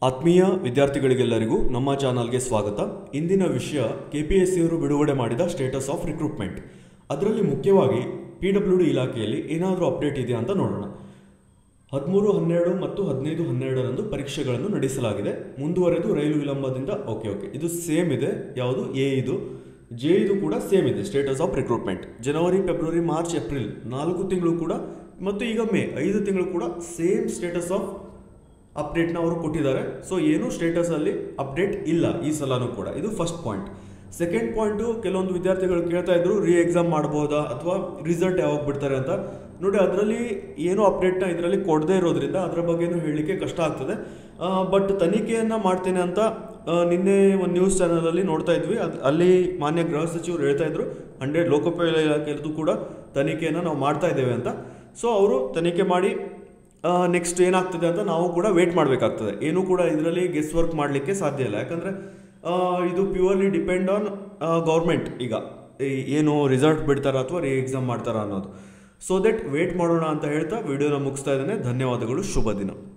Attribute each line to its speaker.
Speaker 1: ಆತ್ಮೀಯ ವಿದ್ಯಾರ್ಥಿಗಳಿಗೆಲ್ಲರಿಗೂ ನಮ್ಮ ಚಾನಲ್ಗೆ ಸ್ವಾಗತ ಇಂದಿನ ವಿಷಯ ಕೆ ಪಿ ಎಸ್ ಸಿಯವರು ಬಿಡುಗಡೆ ಮಾಡಿದ ಸ್ಟೇಟಸ್ ಆಫ್ ರಿಕ್ರೂಟ್ಮೆಂಟ್ ಅದರಲ್ಲಿ ಮುಖ್ಯವಾಗಿ ಪಿ ಡಬ್ಲ್ಯೂ ಡಿ ಇಲಾಖೆಯಲ್ಲಿ ಏನಾದರೂ ಅಪ್ಡೇಟ್ ಇದೆಯಾ ಅಂತ ನೋಡೋಣ ಹದಿಮೂರು ಹನ್ನೆರಡು ಮತ್ತು ಹದಿನೈದು ಹನ್ನೆರಡರಂದು ಪರೀಕ್ಷೆಗಳನ್ನು ನಡೆಸಲಾಗಿದೆ ಮುಂದುವರೆದು ರೈಲು ವಿಳಂಬದಿಂದ ಓಕೆ ಓಕೆ ಇದು ಸೇಮ್ ಇದೆ ಯಾವುದು ಎ ಇದು ಜೆ ಇದು ಕೂಡ ಸೇಮ್ ಇದೆ status of recruitment January February March April ನಾಲ್ಕು ತಿಂಗಳು ಕೂಡ ಮತ್ತು ಈಗ ಮೇ ಐದು ತಿಂಗಳು ಕೂಡ ಸೇಮ್ ಸ್ಟೇಟಸ್ ಆಫ್ ಅಪ್ಡೇಟ್ನ ಅವರು ಕೊಟ್ಟಿದ್ದಾರೆ ಸೊ ಏನು ಸ್ಟೇಟಸಲ್ಲಿ ಅಪ್ಡೇಟ್ ಇಲ್ಲ ಈ ಸಲನೂ ಕೂಡ ಇದು ಫಸ್ಟ್ ಪಾಯಿಂಟ್ ಸೆಕೆಂಡ್ ಪಾಯಿಂಟು ಕೆಲವೊಂದು ವಿದ್ಯಾರ್ಥಿಗಳು ಕೇಳ್ತಾ ಇದ್ರು ರೀ ಎಕ್ಸಾಮ್ ಮಾಡ್ಬೋದಾ ಅಥವಾ ರಿಸಲ್ಟ್ ಯಾವಾಗ ಬಿಡ್ತಾರೆ ಅಂತ ನೋಡಿ ಅದರಲ್ಲಿ ಏನೂ ಅಪ್ಡೇಟ್ನ ಇದರಲ್ಲಿ ಕೊಡದೇ ಇರೋದ್ರಿಂದ ಅದರ ಬಗ್ಗೆನೂ ಹೇಳಲಿಕ್ಕೆ ಕಷ್ಟ ಆಗ್ತದೆ ಬಟ್ ತನಿಖೆಯನ್ನು ಮಾಡ್ತೇನೆ ಅಂತ ಆ, ನಿನ್ನೆ ಒಂದು ನ್ಯೂಸ್ ಚಾನಲಲ್ಲಿ ನೋಡ್ತಾ ಇದ್ವಿ ಅದು ಅಲ್ಲಿ ಮಾನ್ಯ ಗೃಹ ಸಚಿವರು ಹೇಳ್ತಾ ಇದ್ರು ಹಂಡ್ರೆಡ್ ಲೋಕೋಪಯೋಗ ಇಲಾಖೆಯದು ಕೂಡ ತನಿಖೆಯನ್ನು ನಾವು ಮಾಡ್ತಾ ಇದ್ದೇವೆ ಅಂತ ಸೊ ಅವರು ತನಿಖೆ ಮಾಡಿ ನೆಕ್ಸ್ಟ್ ಏನಾಗ್ತದೆ ಅಂತ ನಾವು ಕೂಡ ವೇಟ್ ಮಾಡಬೇಕಾಗ್ತದೆ ಏನೂ ಕೂಡ ಇದರಲ್ಲಿ ಗೆಸ್ ವರ್ಕ್ ಮಾಡಲಿಕ್ಕೆ ಸಾಧ್ಯ ಇಲ್ಲ ಯಾಕಂದರೆ ಇದು ಪ್ಯೂರ್ಲಿ ಡಿಪೆಂಡ್ ಆನ್ ಗೌರ್ಮೆಂಟ್ ಈಗ ಈ ಏನು ರಿಸಲ್ಟ್ ಬಿಡ್ತಾರ ಅಥವಾ ರೀ ಎಕ್ಸಾಮ್ ಮಾಡ್ತಾರ ಅನ್ನೋದು ಸೊ ದಟ್ ವೇಟ್ ಮಾಡೋಣ ಅಂತ ಹೇಳ್ತಾ ವಿಡಿಯೋನ ಮುಗಿಸ್ತಾ ಇದ್ದೇನೆ ಧನ್ಯವಾದಗಳು ಶುಭ ದಿನ